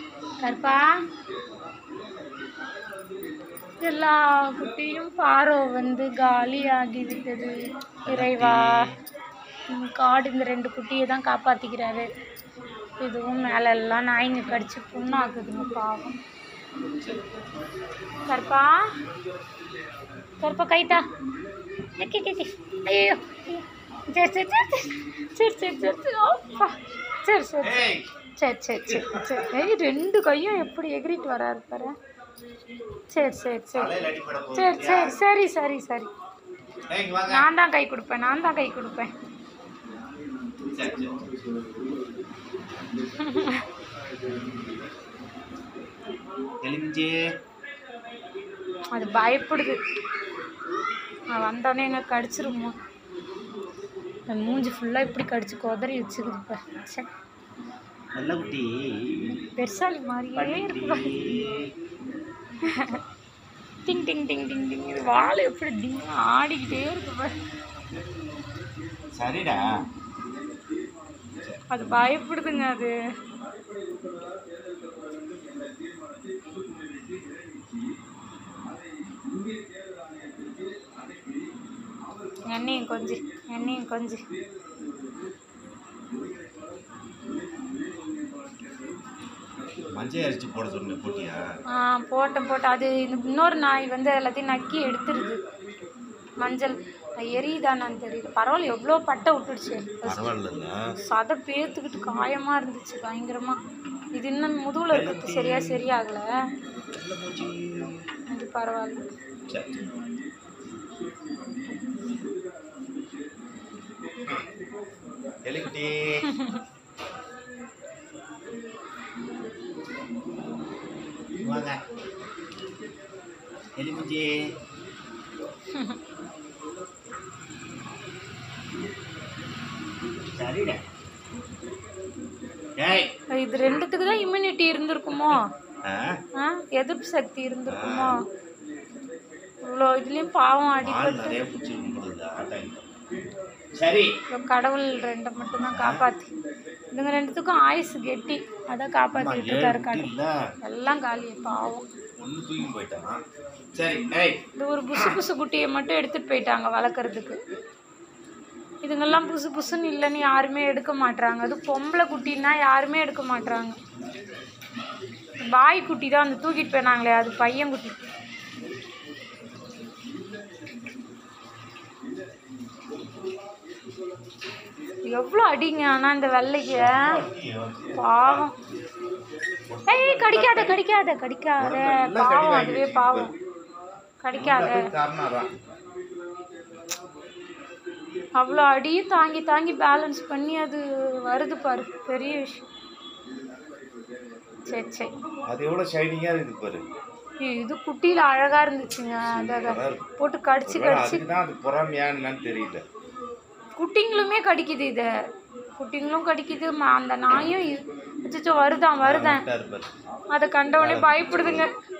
கருப்பா எல்லா குட்டியும் பாரோ வந்து காலியாகி விட்டது இறைவா உம் காடு இந்த ரெண்டு குட்டியை தான் காப்பாற்றிக்கிறாரு இதுவும் மேலெல்லாம் நாய்ங்க கடிச்சு புண்ணாக்குதுங்க பாவம் கருப்பா கருப்பா கைத்தா கி, கி, கி. ஐயோ சரி சரி சரி சரி சரி சரி சரி அப்பா. சரி சரி ஏய் சரி சரி சரி சரி ஏய் ரெண்டு கையும் எப்படி எகிரிட்டு வராரு பாரு சரி சரி சரி தலையில அடிபட சரி போகுது சரி சரி சரி சரி ஏய் இங்க வாங்க நான் தான் கை கொடுப்பேன் நான் தான் கை கொடுப்பேன் சரி சரி எலுமிச்சி அது பயப்படுது நான் வந்தோடனே எங்க கடிச்சிருமோ என் மூஞ்சி ஃபுல்லாக இப்படி கடிச்சு குதறி வச்சுக்குது இப்போ சே நல்ல குட்டி பெருசாலி மாதிரியே இருக்கு பாரு. டிங் டிங் டிங் டிங் டிங் இது வால் எப்படி டிங் ஆடிக்கிட்டே இருக்கு பாரு. சரிடா அது பயப்படுதுங்க அது எண்ணெயும் கொஞ்சி எண்ணெயும் கொஞ்சி மஞ்சள் அரிச்சு போட சொன்னேன் போட்டியா ஆ போட்டேன் போட்டேன் அது இந்த இன்னொரு நாய் வந்து எல்லாத்தையும் நக்கி எடுத்துருது மஞ்சள் அது எரியுதானான்னு தெரியல பரவாயில்ல எவ்வளோ பட்டை விட்டுடுச்சு பரவாயில்லைங்க சதை பேத்துக்கிட்டு காயமாக இருந்துச்சு பயங்கரமா இது இன்னும் முதுகுல இருக்கிறது சரியா சரியாகல நல்ல பூச்சி இது பரவாயில்ல சரி எலிக்குட்டி வாங்க எலிக்குட்டி சரிடா ஏய் இது ரெண்டுத்துக்கு தான் இம்யூனிட்டி இருந்திருக்குமோ ஆ ஆ எதிர்ப்பு சக்தி இருந்திருக்குமோ இவ்வளோ இதுலேயும் பாவம் ஆள் அடிபட்டு நிறைய பூச்சி போடுது ஆட்டாங்க சரி இவ்வளோ கடவுள் ரெண்டை மட்டும்தான் காப்பாற்றி இதுங்க ரெண்டுத்துக்கும் ஆயுசு கெட்டி அதான் காப்பாற்றிட்டு இருக்காரு கடவுள் இல்ல எல்லாம் காலி பாவம் ஒண்ணு தூக்கி போயிட்டான் சரி ஏய் இது ஒரு புசு புசு குட்டியை மட்டும் எடுத்துட்டு போயிட்டாங்க வளர்க்குறதுக்கு இதுங்கெல்லாம் புசு புசுன்னு இல்லைன்னு யாருமே எடுக்க மாட்றாங்க அது பொம்பளை குட்டின்னா யாருமே எடுக்க மாட்றாங்க பாய் குட்டி தான் அந்த தூக்கிட்டு போயினாங்களே அது பையன் குட்டி எவ்வளோ அடிங்க ஆனால் இந்த வெள்ளைக்கு பாவம் ஏய் கடிக்காத கடிக்காத கடிக்காத பாவம் அதுவே பாவம் கடிக்காத காரணம் அவ்வளோ அடியும் தாங்கி தாங்கி பேலன்ஸ் பண்ணி அது வருது பாரு பெரிய விஷயம் சரி சரி அது எவ்வளவு ஷைனிங்கா இருக்குது பாரு ஏய், இது குட்டியில் அழகாக இருந்துச்சுங்க அதை அதை போட்டு கடிச்சு கடிச்சு அதுக்கு தான் அது பொறாமையா என்னன்னு தெரியல குட்டிங்களுமே கடிக்குது இதை குட்டிங்களும் கடிக்குது ம- அந்த நாயும் அச்சோ வருதான் வருதான் கரெக்டா இருப்பாரு அதை கண்டவொடனே பயப்படுதுங்க